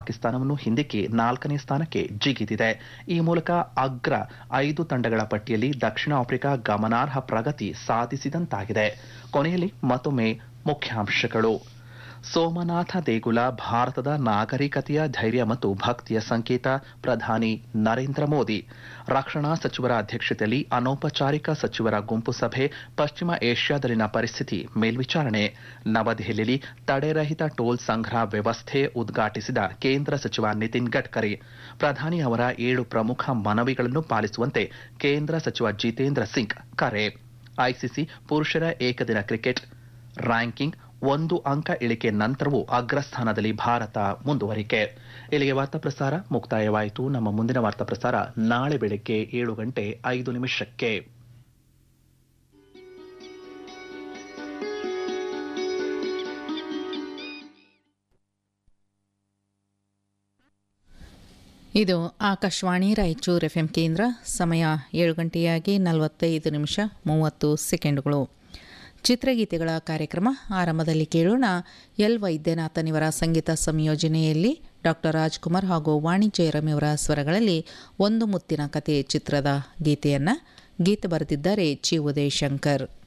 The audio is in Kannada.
ಪಾಕಿಸ್ತಾನವನ್ನು ಹಿಂದಿಕ್ಕಿ ನಾಲ್ಕನೇ ಸ್ಥಾನಕ್ಕೆ ಜಿಗಿದಿದೆ ಈ ಮೂಲಕ ಅಗ್ರ ಐದು ತಂಡಗಳ ಪಟ್ಟಿಯಲ್ಲಿ ದಕ್ಷಿಣ ಆಫ್ರಿಕಾ ಗಮನಾರ್ಹ ಪ್ರಗತಿ ಸಾಧಿಸಿದಂತಾಗಿದೆ ಕೊನೆಯಲ್ಲಿ ಮತ್ತೊಮ್ಮೆ ಮುಖ್ಯಾಂಶಗಳು ಸೋಮನಾಥ ದೇಗುಲ ಭಾರತದ ನಾಗರಿಕತೆಯ ಧೈರ್ಯ ಮತ್ತು ಭಕ್ತಿಯ ಸಂಕೇತ ಪ್ರಧಾನಿ ನರೇಂದ್ರ ಮೋದಿ ರಕ್ಷಣಾ ಸಚಿವರ ಅಧ್ಯಕ್ಷತೆಯಲ್ಲಿ ಅನೌಪಚಾರಿಕ ಸಚಿವರ ಗುಂಪು ಸಭೆ ಪಶ್ಚಿಮ ಏಷ್ಯಾದಲ್ಲಿನ ಪರಿಸ್ಥಿತಿ ಮೇಲ್ವಿಚಾರಣೆ ನವದೆಹಲಿಯಲ್ಲಿ ತಡೆರಹಿತ ಟೋಲ್ ಸಂಗ್ರಹ ವ್ಯವಸ್ಥೆ ಉದ್ಘಾಟಿಸಿದ ಕೇಂದ್ರ ಸಚಿವ ನಿತಿನ್ ಗಡ್ಕರಿ ಪ್ರಧಾನಿ ಅವರ ಏಳು ಪ್ರಮುಖ ಮನವಿಗಳನ್ನು ಪಾಲಿಸುವಂತೆ ಕೇಂದ್ರ ಸಚಿವ ಜಿತೇಂದ್ರ ಸಿಂಗ್ ಕರೆ ಐಸಿಸಿ ಪುರುಷರ ಏಕದಿನ ಕ್ರಿಕೆಟ್ ರ್ಯಾಂಕಿಂಗ್ ಒಂದು ಅಂಕ ಇಳಿಕೆ ನಂತರವೂ ಅಗ್ರಸ್ಥಾನದಲ್ಲಿ ಭಾರತ ಮುಂದುವರಿಕೆ ಇಲ್ಲಿಗೆ ವಾರ್ತಾ ಪ್ರಸಾರ ಮುಕ್ತಾಯವಾಯಿತು ನಮ್ಮ ಮುಂದಿನ ವಾರ್ತಾ ಪ್ರಸಾರ ನಾಳೆ ಬೆಳಗ್ಗೆ ಏಳು ಗಂಟೆ ಐದು ನಿಮಿಷಕ್ಕೆ ಇದು ಆಕಾಶವಾಣಿ ರಾಯಚೂರು ಎಫ್ಎಂ ಕೇಂದ್ರ ಸಮಯ ಏಳು ಗಂಟೆಯಾಗಿ ನಲವತ್ತೈದು ನಿಮಿಷ ಮೂವತ್ತು ಸೆಕೆಂಡುಗಳು ಚಿತ್ರಗೀತೆಗಳ ಕಾರ್ಯಕ್ರಮ ಆರಂಭದಲ್ಲಿ ಕೇಳೋಣ ಎಲ್ ವೈದ್ಯನಾಥನಿವರ ಸಂಗೀತ ಸಂಯೋಜನೆಯಲ್ಲಿ ಡಾಕ್ಟರ್ ರಾಜ್ಕುಮಾರ್ ಹಾಗೂ ವಾಣಿ ಜಯರಾಮಿಯವರ ಸ್ವರಗಳಲ್ಲಿ ಒಂದು ಮುತ್ತಿನ ಕತೆ ಚಿತ್ರದ ಗೀತೆಯನ್ನು ಗೀತೆ ಬರೆದಿದ್ದಾರೆ ಚಿ ಉದಯ್ ಶಂಕರ್